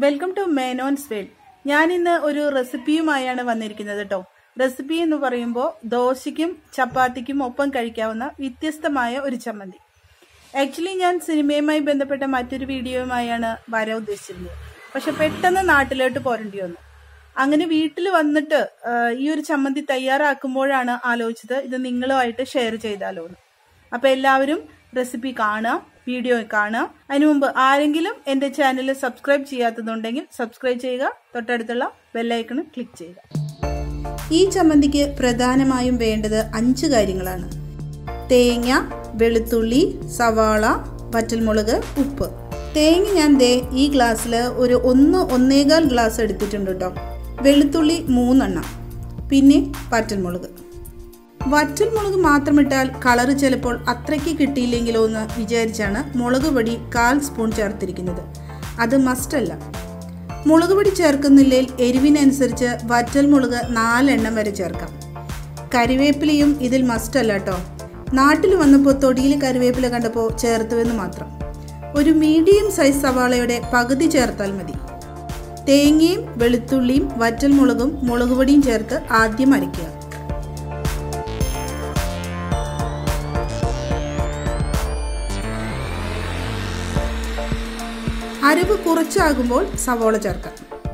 welcome to മേനോൻസ് world ഞാൻ ഇന്ന് ഒരു റെസിപ്പിയുമായാണ് വന്നിരിക്കുന്നത് കേട്ടോ റെസിപ്പി എന്ന് പറയുമ്പോൾ ദോശയ്ക്കും ചപ്പാത്തിക്കും ഒപ്പം കഴിക്കാവുന്ന വ്യത്യസ്തമായ ഒരു ചമ്മന്തി ആക്ച്വലി ഞാൻ സിനിമയുമായി ബന്ധപ്പെട്ട മറ്റൊരു വീഡിയോയുമായാണ് വരാൻ ഉദ്ദേശിച്ചിരുന്നത് പക്ഷെ പെട്ടെന്ന് നാട്ടിലോട്ട് പോരേണ്ടി വന്നു അങ്ങനെ വീട്ടിൽ വന്നിട്ട് ആ, ഈ ഒരു ചമ്മന്തി തയ്യാറാക്കുമ്പോഴാണ് ആലോചിച്ചത് ഇത് നിങ്ങളുമായിട്ട് ഷെയർ ചെയ്താലോ എന്ന് അപ്പൊ എല്ലാവരും റെസിപ്പി കാണുക വീഡിയോ കാണുക അതിനു മുമ്പ് ആരെങ്കിലും എന്റെ ചാനൽ സബ്സ്ക്രൈബ് ചെയ്യാത്തതുണ്ടെങ്കിൽ സബ്സ്ക്രൈബ് ചെയ്യുക തൊട്ടടുത്തുള്ള ബെല്ലൈക്കണ് ക്ലിക്ക് ചെയ്യുക ഈ ചമ്മന്തിക്ക് പ്രധാനമായും വേണ്ടത് അഞ്ച് കാര്യങ്ങളാണ് തേങ്ങ വെളുത്തുള്ളി സവാള വറ്റൽമുളക് ഉപ്പ് തേങ്ങ ഞാൻ ദേ ഈ ഗ്ലാസ്സിൽ ഒരു ഒന്ന് ഒന്നേകാൽ ഗ്ലാസ് എടുത്തിട്ടുണ്ട് കേട്ടോ വെളുത്തുള്ളി മൂന്നെണ്ണം പിന്നെ വറ്റൽമുളക് വറ്റൽമുളക് മാത്രമിട്ടാൽ കളറ് ചിലപ്പോൾ അത്രയ്ക്ക് കിട്ടിയില്ലെങ്കിലോ എന്ന് വിചാരിച്ചാണ് മുളക് പൊടി കാൽ സ്പൂൺ ചേർത്തിരിക്കുന്നത് അത് മസ്റ്റല്ല മുളക് പൊടി ചേർക്കുന്നില്ലെങ്കിൽ എരിവിനനുസരിച്ച് വറ്റൽമുളക് നാലെണ്ണം വരെ ചേർക്കാം കറിവേപ്പിലയും ഇതിൽ മസ്റ്റ് അല്ല കേട്ടോ നാട്ടിൽ വന്നപ്പോൾ തൊടിയിൽ കറിവേപ്പില കണ്ടപ്പോൾ ചേർത്തുവെന്ന് മാത്രം ഒരു മീഡിയം സൈസ് സവാളയുടെ പകുതി ചേർത്താൽ മതി തേങ്ങയും വെളുത്തുള്ളിയും വറ്റൽമുളകും മുളക് പൊടിയും ചേർത്ത് ആദ്യം അരയ്ക്കുക അരവ് കുറച്ചാകുമ്പോൾ സവോള ചേർക്കാം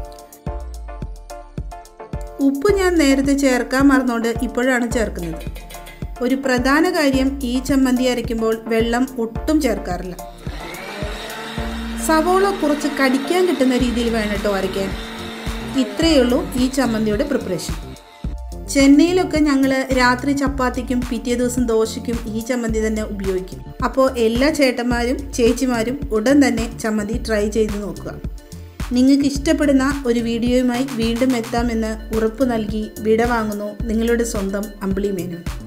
ഉപ്പ് ഞാൻ നേരത്തെ ചേർക്കാൻ മറന്നുകൊണ്ട് ഇപ്പോഴാണ് ചേർക്കുന്നത് ഒരു പ്രധാന കാര്യം ഈ ചമ്മന്തി അരയ്ക്കുമ്പോൾ വെള്ളം ഒട്ടും ചേർക്കാറില്ല സവോള കുറച്ച് കടിക്കാൻ കിട്ടുന്ന രീതിയിൽ വേണം കേട്ടോ അരയ്ക്കാൻ ഇത്രയേ ഉള്ളൂ ഈ ചമ്മന്തിയുടെ പ്രിപ്പറേഷൻ ചെന്നൈയിലൊക്കെ ഞങ്ങൾ രാത്രി ചപ്പാത്തിക്കും പിറ്റേ ദിവസം ദോശയ്ക്കും ഈ ചമ്മന്തി തന്നെ ഉപയോഗിക്കും അപ്പോൾ എല്ലാ ചേട്ടന്മാരും ചേച്ചിമാരും ഉടൻ തന്നെ ചമ്മന്തി ട്രൈ ചെയ്ത് നോക്കുക നിങ്ങൾക്ക് ഇഷ്ടപ്പെടുന്ന ഒരു വീഡിയോയുമായി വീണ്ടും എത്താമെന്ന് ഉറപ്പ് നൽകി വിട വാങ്ങുന്നു നിങ്ങളുടെ സ്വന്തം അമ്പിളി മേനോൻ